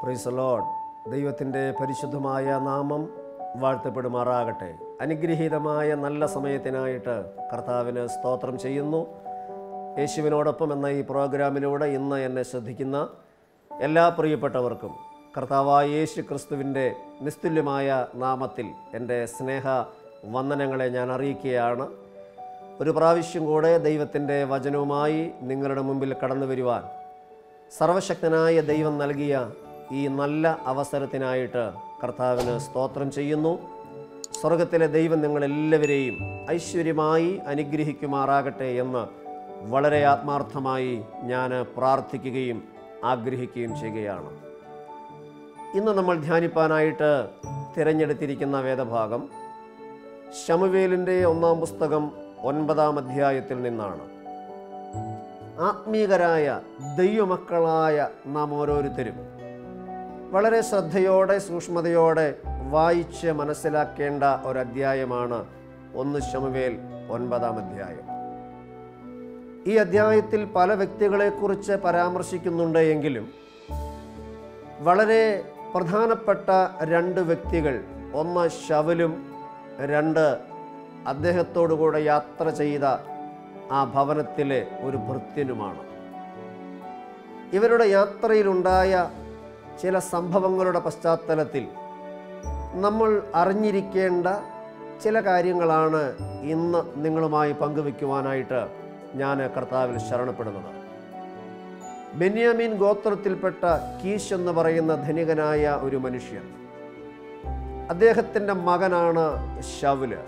price load ദൈവത്തിൻ്റെ പരിശുദ്ധമായ നാമം വാഴ്ത്തപ്പെടുമാറാകട്ടെ അനുഗ്രഹീതമായ നല്ല സമയത്തിനായിട്ട് കർത്താവിന് സ്തോത്രം ചെയ്യുന്നു യേശുവിനോടൊപ്പം എന്ന ഈ പ്രോഗ്രാമിലൂടെ ഇന്ന് എന്നെ ശ്രദ്ധിക്കുന്ന എല്ലാ പ്രിയപ്പെട്ടവർക്കും കർത്താവായ യേശു ക്രിസ്തുവിൻ്റെ നിസ്തുല്യമായ നാമത്തിൽ എൻ്റെ സ്നേഹ വന്ദനങ്ങളെ ഞാൻ അറിയിക്കുകയാണ് ഒരു പ്രാവശ്യം കൂടെ ദൈവത്തിൻ്റെ വചനവുമായി നിങ്ങളുടെ മുമ്പിൽ കടന്നു വരുവാൻ സർവശക്തനായ ദൈവം നൽകിയ ഈ നല്ല അവസരത്തിനായിട്ട് കർത്താവിന് സ്തോത്രം ചെയ്യുന്നു സ്വർഗത്തിലെ ദൈവം നിങ്ങളെല്ലാവരെയും ഐശ്വര്യമായി അനുഗ്രഹിക്കുമാറാകട്ടെ എന്ന് വളരെ ആത്മാർത്ഥമായി ഞാൻ പ്രാർത്ഥിക്കുകയും ആഗ്രഹിക്കുകയും ചെയ്യുകയാണ് ഇന്ന് നമ്മൾ ധ്യാനിപ്പാനായിട്ട് തിരഞ്ഞെടുത്തിരിക്കുന്ന വേദഭാഗം ശമുവേലിൻ്റെ ഒന്നാം പുസ്തകം ഒൻപതാം അധ്യായത്തിൽ നിന്നാണ് ആത്മീകരായ ദൈവമക്കളായ നാം ഓരോരുത്തരും വളരെ ശ്രദ്ധയോടെ സൂക്ഷ്മതയോടെ വായിച്ച് മനസ്സിലാക്കേണ്ട ഒരധ്യായമാണ് ഒന്ന് ശമുവേൽ ഒൻപതാം അധ്യായം ഈ അധ്യായത്തിൽ പല വ്യക്തികളെക്കുറിച്ച് പരാമർശിക്കുന്നുണ്ട് എങ്കിലും വളരെ പ്രധാനപ്പെട്ട രണ്ട് വ്യക്തികൾ ഒന്ന് ശവലും രണ്ട് അദ്ദേഹത്തോടുകൂടെ യാത്ര ചെയ്ത ആ ഭവനത്തിലെ ഒരു ഭൃത്യനുമാണ് ഇവരുടെ യാത്രയിലുണ്ടായ ചില സംഭവങ്ങളുടെ പശ്ചാത്തലത്തിൽ നമ്മൾ അറിഞ്ഞിരിക്കേണ്ട ചില കാര്യങ്ങളാണ് ഇന്ന് നിങ്ങളുമായി പങ്കുവെക്കുവാനായിട്ട് ഞാൻ കർത്താവിൽ ശരണപ്പെടുന്നത് ബെന്യാമീൻ ഗോത്രത്തിൽപ്പെട്ട കീശ് എന്ന് പറയുന്ന ധനികനായ ഒരു മനുഷ്യൻ അദ്ദേഹത്തിൻ്റെ മകനാണ് ഷൗല്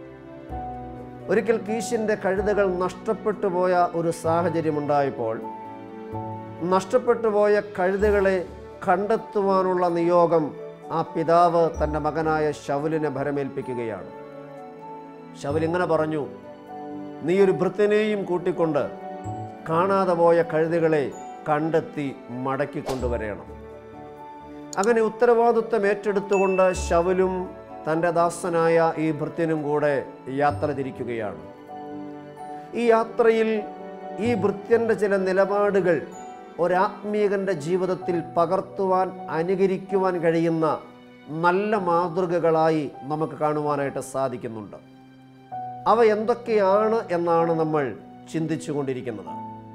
ഒരിക്കൽ കീശിൻ്റെ കഴുതകൾ നഷ്ടപ്പെട്ടു പോയ ഒരു സാഹചര്യമുണ്ടായപ്പോൾ നഷ്ടപ്പെട്ടു പോയ കഴുതകളെ കണ്ടെത്തുവാനുള്ള നിയോഗം ആ പിതാവ് തൻ്റെ മകനായ ശവലിനെ ഭരമേൽപ്പിക്കുകയാണ് ശവൽ ഇങ്ങനെ പറഞ്ഞു നീ ഒരു ഭൃത്യനെയും കൂട്ടിക്കൊണ്ട് കാണാതെ പോയ കഴുതകളെ കണ്ടെത്തി മടക്കി കൊണ്ടുവരണം അങ്ങനെ ഉത്തരവാദിത്വം ഏറ്റെടുത്തുകൊണ്ട് ശവലും തൻ്റെ ദാസനായ ഈ ഭൃത്യനും കൂടെ യാത്ര തിരിക്കുകയാണ് ഈ യാത്രയിൽ ഈ ഭൃത്യൻ്റെ ചില നിലപാടുകൾ ഒരാത്മീകൻ്റെ ജീവിതത്തിൽ പകർത്തുവാൻ അനുകരിക്കുവാൻ കഴിയുന്ന നല്ല മാതൃകകളായി നമുക്ക് കാണുവാനായിട്ട് സാധിക്കുന്നുണ്ട് അവ എന്തൊക്കെയാണ് എന്നാണ് നമ്മൾ ചിന്തിച്ചു കൊണ്ടിരിക്കുന്നത്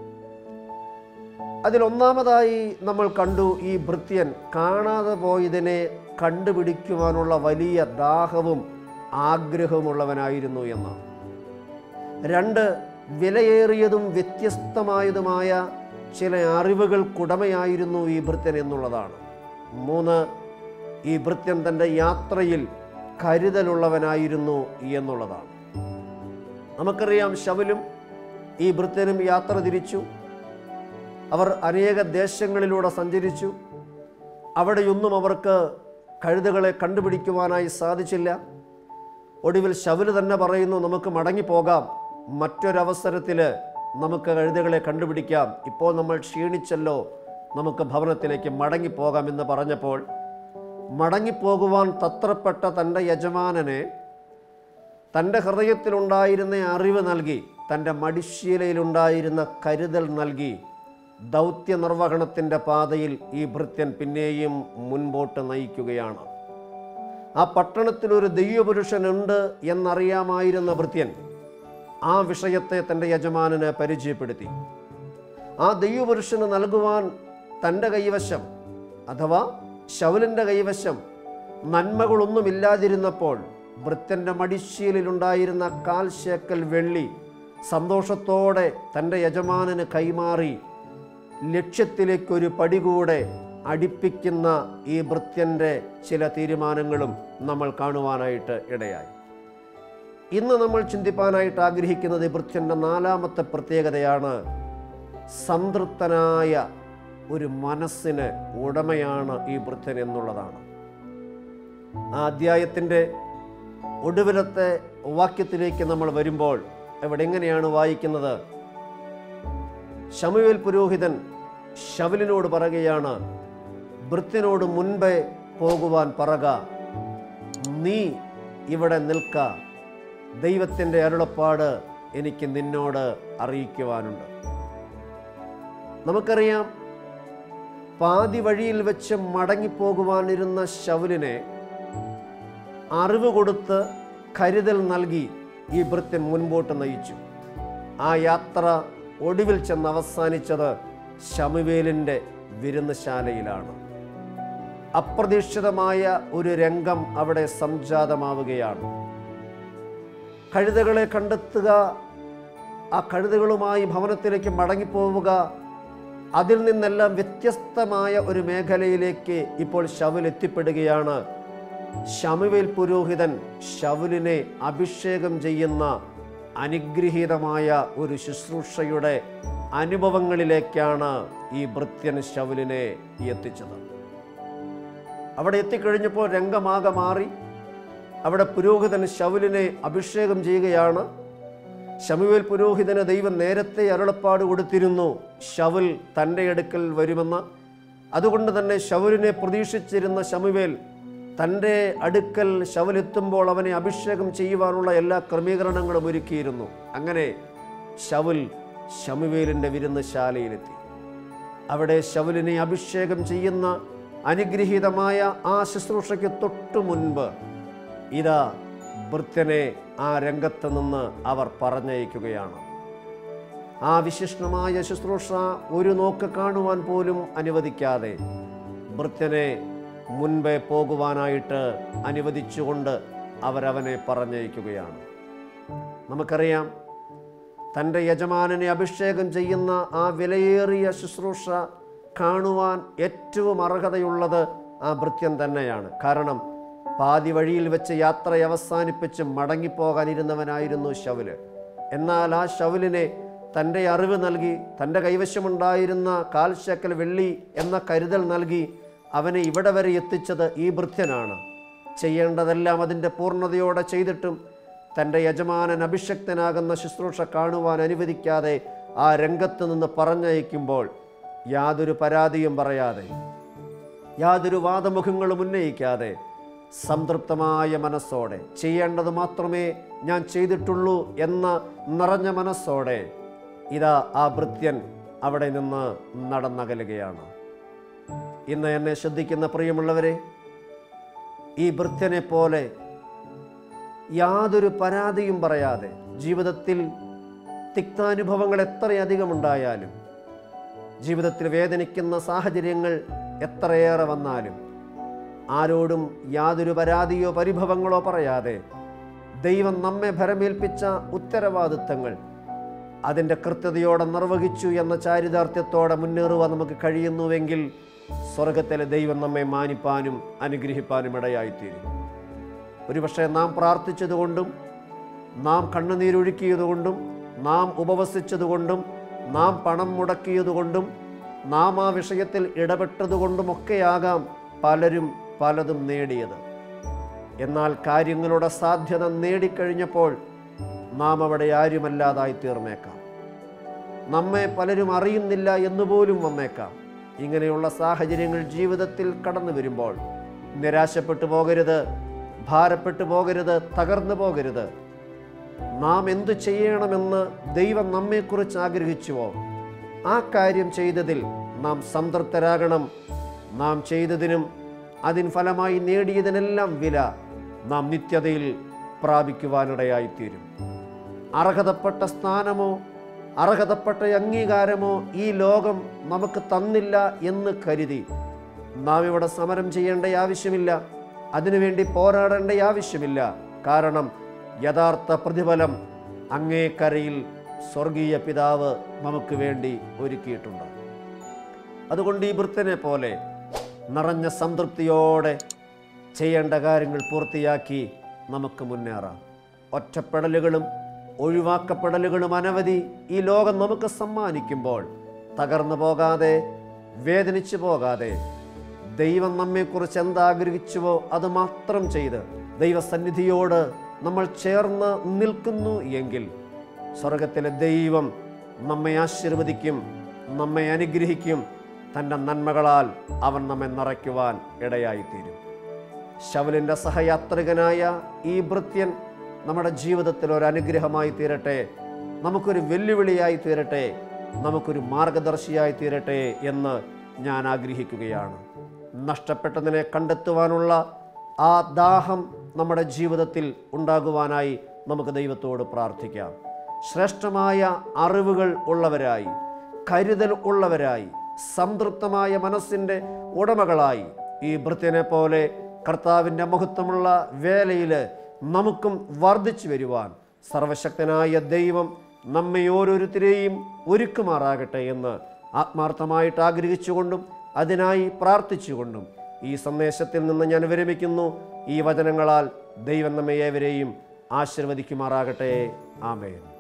അതിലൊന്നാമതായി നമ്മൾ കണ്ടു ഈ ഭൃത്യൻ കാണാതെ പോയതിനെ കണ്ടുപിടിക്കുവാനുള്ള വലിയ ദാഹവും ആഗ്രഹവുമുള്ളവനായിരുന്നു എന്ന് രണ്ട് വിലയേറിയതും വ്യത്യസ്തമായതുമായ ചില അറിവുകൾക്കുടമയായിരുന്നു ഈ ഭൃത്യൻ എന്നുള്ളതാണ് മൂന്ന് ഈ ഭൃത്യൻ തൻ്റെ യാത്രയിൽ കരുതലുള്ളവനായിരുന്നു എന്നുള്ളതാണ് നമുക്കറിയാം ശവലും ഈ ഭൃത്യനും യാത്ര തിരിച്ചു അവർ അനേക ദേശങ്ങളിലൂടെ സഞ്ചരിച്ചു അവിടെയൊന്നും അവർക്ക് കഴുതകളെ കണ്ടുപിടിക്കുവാനായി സാധിച്ചില്ല ഒടുവിൽ ശവല് തന്നെ പറയുന്നു നമുക്ക് മടങ്ങിപ്പോകാം മറ്റൊരവസരത്തിൽ നമുക്ക് കഴുതകളെ കണ്ടുപിടിക്കാം ഇപ്പോൾ നമ്മൾ ക്ഷീണിച്ചല്ലോ നമുക്ക് ഭവനത്തിലേക്ക് മടങ്ങിപ്പോകാം എന്ന് പറഞ്ഞപ്പോൾ മടങ്ങിപ്പോകുവാൻ തത്രപ്പെട്ട തൻ്റെ യജമാനനെ തൻ്റെ ഹൃദയത്തിലുണ്ടായിരുന്ന അറിവ് നൽകി തൻ്റെ മടിശീലയിലുണ്ടായിരുന്ന കരുതൽ നൽകി ദൗത്യ നിർവഹണത്തിൻ്റെ പാതയിൽ ഈ ഭൃത്യൻ പിന്നെയും മുൻപോട്ട് നയിക്കുകയാണ് ആ പട്ടണത്തിൽ ഒരു ദൈവപുരുഷനുണ്ട് എന്നറിയാമായിരുന്ന ഭൃത്യൻ ആ വിഷയത്തെ തൻ്റെ യജമാനന് പരിചയപ്പെടുത്തി ആ ദൈവപുരുഷന് നൽകുവാൻ തൻ്റെ കൈവശം അഥവാ ശൗലിൻ്റെ കൈവശം നന്മകളൊന്നുമില്ലാതിരുന്നപ്പോൾ ഭൃത്യൻ്റെ മടിശീലിലുണ്ടായിരുന്ന കാൽ ശേക്കൽ വെള്ളി സന്തോഷത്തോടെ തൻ്റെ യജമാനന് കൈമാറി ലക്ഷ്യത്തിലേക്കൊരു പടി കൂടെ അടുപ്പിക്കുന്ന ഈ ഭൃത്യൻ്റെ ചില തീരുമാനങ്ങളും നമ്മൾ കാണുവാനായിട്ട് ഇടയായി ഇന്ന് നമ്മൾ ചിന്തിപ്പാനായിട്ട് ആഗ്രഹിക്കുന്നത് ഈ ഭൃത്യൻ്റെ നാലാമത്തെ പ്രത്യേകതയാണ് സംതൃപ്തനായ ഒരു മനസ്സിന് ഉടമയാണ് ഈ ഭൃത്യൻ എന്നുള്ളതാണ് ആ അധ്യായത്തിൻ്റെ ഒടുവിലത്തെ വാക്യത്തിലേക്ക് നമ്മൾ വരുമ്പോൾ ഇവിടെ എങ്ങനെയാണ് വായിക്കുന്നത് ശമുവേൽ പുരോഹിതൻ ശവലിനോട് പറയുകയാണ് ഭൃത്യനോട് മുൻപേ പോകുവാൻ പറക നീ ഇവിടെ നിൽക്ക ദൈവത്തിൻ്റെ അരുളപ്പാട് എനിക്ക് നിന്നോട് അറിയിക്കുവാനുണ്ട് നമുക്കറിയാം പാതി വഴിയിൽ വെച്ച് മടങ്ങിപ്പോകുവാനിരുന്ന ശൗലിനെ അറിവ് കൊടുത്ത് കരുതൽ നൽകി ഈ ഭൃത്യൻ മുൻപോട്ട് നയിച്ചു ആ യാത്ര ഒടുവിൽ ചെന്ന് അവസാനിച്ചത് ശമുവേലിൻ്റെ വിരുന്നുശാലയിലാണ് അപ്രതീക്ഷിതമായ ഒരു രംഗം അവിടെ സംജാതമാവുകയാണ് കഴുതകളെ കണ്ടെത്തുക ആ കഴുതകളുമായി ഭവനത്തിലേക്ക് മടങ്ങിപ്പോവുക അതിൽ നിന്നെല്ലാം വ്യത്യസ്തമായ ഒരു മേഖലയിലേക്ക് ഇപ്പോൾ ശവുൽ എത്തിപ്പെടുകയാണ് ശമുവേൽ പുരോഹിതൻ ശവുലിനെ അഭിഷേകം ചെയ്യുന്ന അനുഗ്രഹീതമായ ഒരു ശുശ്രൂഷയുടെ അനുഭവങ്ങളിലേക്കാണ് ഈ ഭൃത്യൻ ശവുലിനെ എത്തിച്ചത് അവിടെ എത്തിക്കഴിഞ്ഞപ്പോൾ രംഗമാകെ മാറി അവിടെ പുരോഹിതൻ ശൗലിനെ അഭിഷേകം ചെയ്യുകയാണ് ശമുവേൽ പുരോഹിതന് ദൈവം നേരത്തെ അരുളപ്പാട് കൊടുത്തിരുന്നു ശവുൽ തൻ്റെ അടുക്കൽ വരുമെന്ന് അതുകൊണ്ട് തന്നെ ശൗലിനെ പ്രതീക്ഷിച്ചിരുന്ന ശമുവേൽ തൻ്റെ അടുക്കൽ ശവലെത്തുമ്പോൾ അവനെ അഭിഷേകം ചെയ്യുവാനുള്ള എല്ലാ ക്രമീകരണങ്ങളും ഒരുക്കിയിരുന്നു അങ്ങനെ ശവുൽ ശമുവേലിൻ്റെ വിരുന്നശാലയിലെത്തി അവിടെ ശവുലിനെ അഭിഷേകം ചെയ്യുന്ന അനുഗ്രഹീതമായ ആ ശുശ്രൂഷയ്ക്ക് തൊട്ടു മുൻപ് ഇതാ ഭൃത്യനെ ആ രംഗത്ത് നിന്ന് അവർ പറഞ്ഞയക്കുകയാണ് ആ വിശിഷ്ടമായ ശുശ്രൂഷ ഒരു നോക്ക് കാണുവാൻ പോലും അനുവദിക്കാതെ ഭൃത്യനെ മുൻപേ പോകുവാനായിട്ട് അനുവദിച്ചുകൊണ്ട് അവരവനെ പറഞ്ഞയക്കുകയാണ് നമുക്കറിയാം തൻ്റെ യജമാനനെ അഭിഷേകം ചെയ്യുന്ന ആ വിലയേറിയ ശുശ്രൂഷ കാണുവാൻ ഏറ്റവും അർഹതയുള്ളത് ആ ഭൃത്യൻ തന്നെയാണ് കാരണം പാതി വഴിയിൽ വെച്ച് യാത്ര അവസാനിപ്പിച്ച് മടങ്ങിപ്പോകാനിരുന്നവനായിരുന്നു ശൗല് എന്നാൽ ആ ശൗലിനെ തൻ്റെ അറിവ് നൽകി തൻ്റെ കൈവശമുണ്ടായിരുന്ന കാൽശക്കൽ വെള്ളി എന്ന കരുതൽ നൽകി അവനെ ഇവിടെ വരെ എത്തിച്ചത് ഈ ഭൃത്യനാണ് ചെയ്യേണ്ടതെല്ലാം അതിൻ്റെ പൂർണ്ണതയോടെ ചെയ്തിട്ടും തൻ്റെ യജമാനൻ അഭിഷക്തനാകുന്ന ശുശ്രൂഷ കാണുവാൻ അനുവദിക്കാതെ ആ രംഗത്ത് നിന്ന് പറഞ്ഞയക്കുമ്പോൾ യാതൊരു പരാതിയും പറയാതെ യാതൊരു വാദമുഖങ്ങളും ഉന്നയിക്കാതെ സംതൃപ്തമായ മനസ്സോടെ ചെയ്യേണ്ടത് മാത്രമേ ഞാൻ ചെയ്തിട്ടുള്ളൂ എന്ന നിറഞ്ഞ മനസ്സോടെ ഇതാ ആ ഭൃത്യൻ അവിടെ നിന്ന് നടന്നകലുകയാണ് ഇന്ന് എന്നെ ശ്രദ്ധിക്കുന്ന പ്രിയമുള്ളവരെ ഈ ഭൃത്യനെ പോലെ യാതൊരു പരാതിയും പറയാതെ ജീവിതത്തിൽ തിക്താനുഭവങ്ങൾ എത്രയധികം ഉണ്ടായാലും ജീവിതത്തിൽ വേദനിക്കുന്ന സാഹചര്യങ്ങൾ എത്രയേറെ വന്നാലും ആരോടും യാതൊരു പരാതിയോ പരിഭവങ്ങളോ പറയാതെ ദൈവം നമ്മെ ഭരമേൽപ്പിച്ച ഉത്തരവാദിത്തങ്ങൾ അതിൻ്റെ കൃത്യതയോടെ നിർവഹിച്ചു എന്ന ചാരിതാർത്ഥ്യത്തോടെ മുന്നേറുവാൻ നമുക്ക് കഴിയുന്നുവെങ്കിൽ സ്വർഗത്തിലെ ദൈവം നമ്മെ മാനിപ്പാനും അനുഗ്രഹിപ്പാനും ഇടയായിത്തീരും ഒരുപക്ഷെ നാം പ്രാർത്ഥിച്ചതുകൊണ്ടും നാം കണ്ണുനീരൊഴുക്കിയതുകൊണ്ടും നാം ഉപവസിച്ചതുകൊണ്ടും നാം പണം മുടക്കിയതുകൊണ്ടും നാം ആ വിഷയത്തിൽ ഇടപെട്ടതുകൊണ്ടുമൊക്കെയാകാം പലരും പലതും നേടിയത് എന്നാൽ കാര്യങ്ങളുടെ സാധ്യത നേടിക്കഴിഞ്ഞപ്പോൾ നാം അവിടെ ആരുമല്ലാതായി തീർന്നേക്കാം നമ്മെ പലരും അറിയുന്നില്ല എന്നുപോലും വന്നേക്കാം ഇങ്ങനെയുള്ള സാഹചര്യങ്ങൾ ജീവിതത്തിൽ കടന്നു വരുമ്പോൾ നിരാശപ്പെട്ടു പോകരുത് ഭാരപ്പെട്ടു പോകരുത് തകർന്നു പോകരുത് നാം എന്തു ചെയ്യണമെന്ന് ദൈവം നമ്മെക്കുറിച്ച് ആഗ്രഹിച്ചുവോ ആ കാര്യം ചെയ്തതിൽ നാം സംതൃപ്തരാകണം നാം ചെയ്തതിനും അതിൻ ഫലമായി നേടിയതിനെല്ലാം വില നാം നിത്യതയിൽ പ്രാപിക്കുവാനിടയായിത്തീരും അർഹതപ്പെട്ട സ്ഥാനമോ അർഹതപ്പെട്ട അംഗീകാരമോ ഈ ലോകം നമുക്ക് തന്നില്ല എന്ന് കരുതി നാം ഇവിടെ സമരം ചെയ്യേണ്ട ആവശ്യമില്ല അതിനുവേണ്ടി പോരാടേണ്ട ആവശ്യമില്ല കാരണം യഥാർത്ഥ പ്രതിഫലം അങ്ങേക്കരയിൽ സ്വർഗീയ പിതാവ് നമുക്ക് വേണ്ടി ഒരുക്കിയിട്ടുണ്ട് അതുകൊണ്ട് ഈ വൃത്തനെ പോലെ നിറഞ്ഞ സംതൃപ്തിയോടെ ചെയ്യേണ്ട കാര്യങ്ങൾ പൂർത്തിയാക്കി നമുക്ക് മുന്നേറാം ഒറ്റപ്പെടലുകളും ഒഴിവാക്കപ്പെടലുകളും അനവധി ഈ ലോകം നമുക്ക് സമ്മാനിക്കുമ്പോൾ തകർന്നു പോകാതെ വേദനിച്ചു പോകാതെ ദൈവം നമ്മെക്കുറിച്ച് എന്താഗ്രഹിച്ചുവോ അത് മാത്രം ചെയ്ത് ദൈവസന്നിധിയോട് നമ്മൾ ചേർന്ന് നിൽക്കുന്നു എങ്കിൽ സ്വർഗത്തിലെ ദൈവം നമ്മെ ആശീർവദിക്കും നമ്മെ അനുഗ്രഹിക്കും തൻ്റെ നന്മകളാൽ അവൻ നമ്മെ നിറയ്ക്കുവാൻ ഇടയായിത്തീരും ശവലിൻ്റെ സഹയാത്രികനായ ഈ ഭൃത്യൻ നമ്മുടെ ജീവിതത്തിൽ ഒരു അനുഗ്രഹമായി തീരട്ടെ നമുക്കൊരു വെല്ലുവിളിയായി തീരട്ടെ നമുക്കൊരു മാർഗദർശിയായി തീരട്ടെ എന്ന് ഞാൻ ആഗ്രഹിക്കുകയാണ് നഷ്ടപ്പെട്ടതിനെ കണ്ടെത്തുവാനുള്ള ആ ദാഹം നമ്മുടെ ജീവിതത്തിൽ ഉണ്ടാകുവാനായി നമുക്ക് ദൈവത്തോട് പ്രാർത്ഥിക്കാം ശ്രേഷ്ഠമായ അറിവുകൾ ഉള്ളവരായി കരുതൽ ഉള്ളവരായി സംതൃപ്തമായ മനസ്സിൻ്റെ ഉടമകളായി ഈ ഭൃത്യനെ പോലെ കർത്താവിൻ്റെ മഹത്വമുള്ള വേലയിൽ നമുക്കും വർദ്ധിച്ചു വരുവാൻ സർവശക്തനായ ദൈവം നമ്മെ ഓരോരുത്തരെയും ഒരുക്കുമാറാകട്ടെ എന്ന് ആത്മാർത്ഥമായിട്ട് ആഗ്രഹിച്ചുകൊണ്ടും അതിനായി പ്രാർത്ഥിച്ചുകൊണ്ടും ഈ സന്ദേശത്തിൽ നിന്ന് ഞാൻ വിരമിക്കുന്നു ഈ വചനങ്ങളാൽ ദൈവം നമ്മെ ഏവരെയും ആശീർവദിക്കുമാറാകട്ടെ ആമേൻ